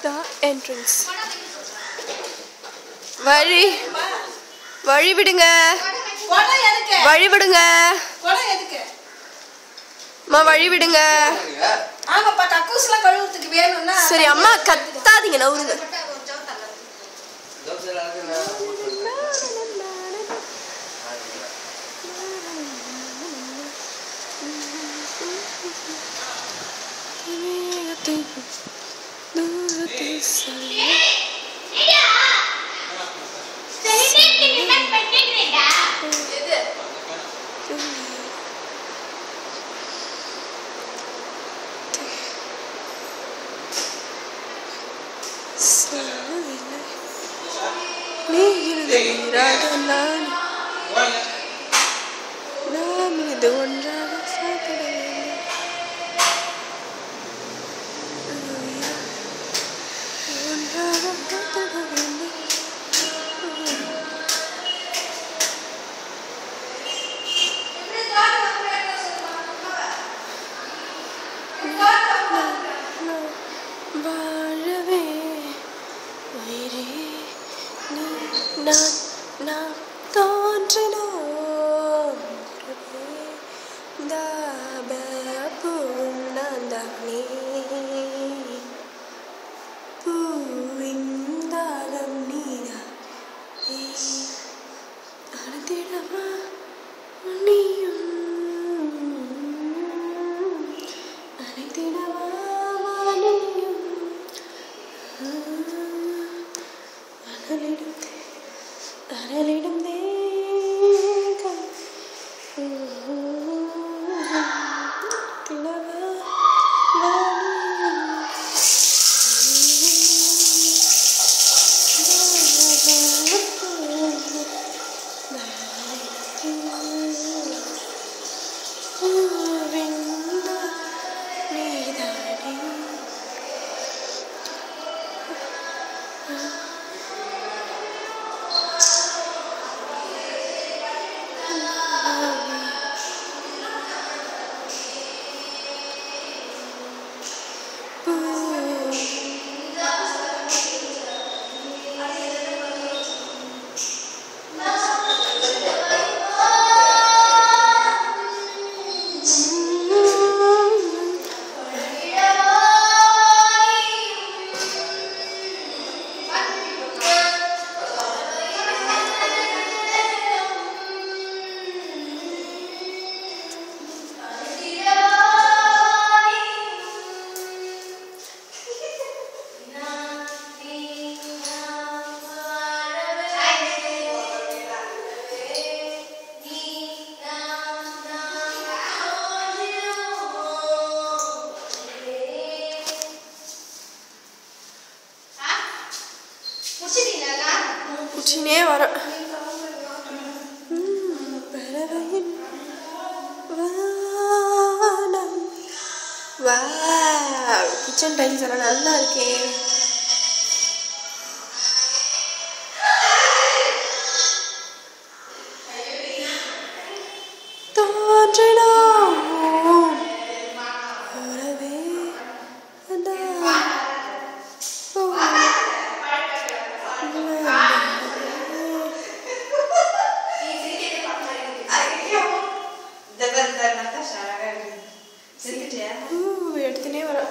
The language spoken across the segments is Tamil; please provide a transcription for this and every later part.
த என்ட்ரன்ஸ் வழி வழி விடுங்க குடம் எதுக்கு வழி விடுங்க குடம் எதுக்கு அம்மா வழி விடுங்க ஆமாப்பா கக்கூஸ்லாம் கழுவுறதுக்கு வேணும்னா சரி அம்மா கத்தாதீங்க நவுருங்க நீ எழுதுகிறாக நான் நாம் இது ஒன்றாக சாப்பிட வேண்டும் ஒன்றாக சாப்பிட வேண்டும் வாழவே உயிரே நீ நான் நாம் தோன்றினோம் தாப பூந்தானே பூவின் தாகம் நீதா அழுத்திடவா நீயும் அழைத்திடவா நீயும் அனலிடும் அனலிடும் தேகம் தினவா குச்சினே வரேன் உம், பறவையின் வானம். Wow, கிச்சன் டைல்ஸ் எல்லாம் நல்லா இருக்கே தோன்றினோம் உறவே அதான். ஓ. ஊ, எடுத்துனே வரேன்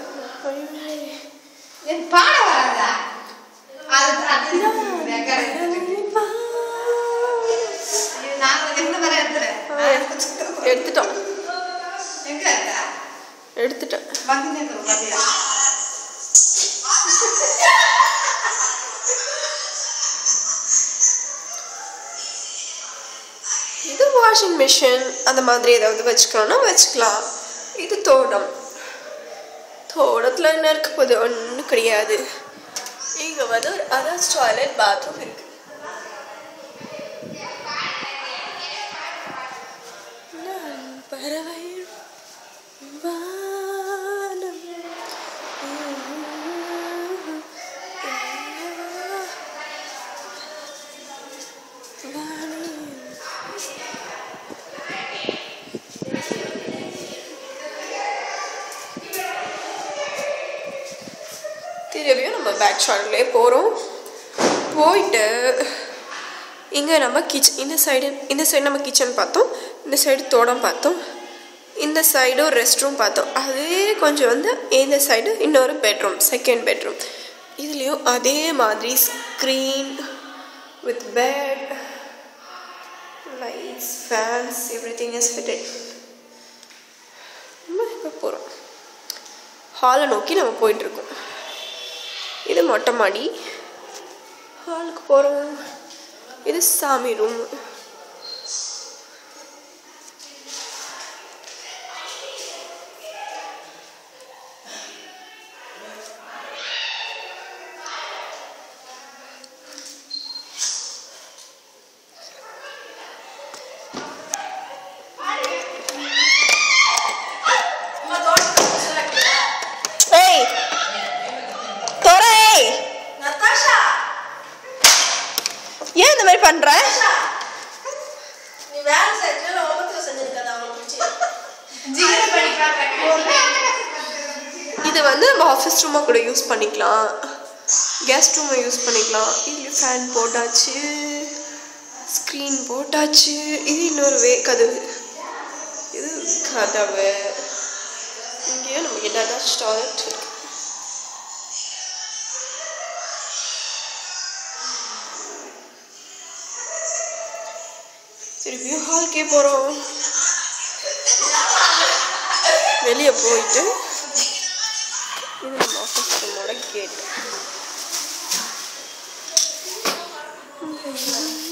என் பாட வராதா அது அது record எடுத்துட்டு. நான் எந்த வர எடுத்துறேன் எடுத்துட்டோம் எங்க இருக்கா எடுத்துட்டேன் வந்து பாத்தியா இது வாஷிங் மிஷின் அந்த மாதிரி ஏதாவது வச்சுக்கலாம்னா வச்சுக்கலாம் இது தோட்டம் தோட்டத்தில் என்ன இருக்க போகுது ஒன்றும் கிடையாது இங்கே வந்து ஒரு அட்டாச் டாய்லெட் பாத்ரூம் இருக்கு நான் பறவை வானம் வானம் திரும்பியும் நம்ம பேக் ஷாட்லேயே போகிறோம் போயிட்டு இங்கே நம்ம கிச்சன் இந்த சைடு இந்த சைடு நம்ம கிச்சன் பார்த்தோம் இந்த சைடு தோட்டம் பார்த்தோம் இந்த சைடும் ரெஸ்ட் ரூம் பார்த்தோம் அதே கொஞ்சம் வந்து இந்த சைடு இன்னொரு பெட்ரூம் செகண்ட் பெட்ரூம் இதுலேயும் அதே மாதிரி screen with bed lights fans everything is fitted நம்ம இப்போ போகிறோம் ஹாலை நோக்கி நம்ம போயிட்டுருக்கோம் இது மொட்டை மாடி ஹாலுக்கு போகிறோம் இது சாமி ரூம் அம்மா தோட்டத்துல புதுசா இருக்குல்ல? ஏய் தோற ஏய் நத்தாஷா ஏன் இந்த மாதிரி பண்ற நத்தாஷா நீ வேலை செஞ்சு உலகத்துல செஞ்சிருக்காத அவங்களுக்கு பிடிச்சி ஜீரோ பண்ணி இது வந்து நம்ம ஆஃபீஸ் ரூமாக கூட யூஸ் பண்ணிக்கலாம் கெஸ்ட் ரூமை யூஸ் பண்ணிக்கலாம் இது ஃபேன் போட்டாச்சு ஸ்க்ரீன் போட்டாச்சு இது இன்னொரு வே கதவு இது கதவு இங்கேயும் நமக்கு என்னதான் டாய்லெட் இருக்கு திருப்பியும் ஹால்க்கே போகிறோம் வெளியே போயிட்டு இது நம்ம ஆஃபீஸ் ரூமோட கேட்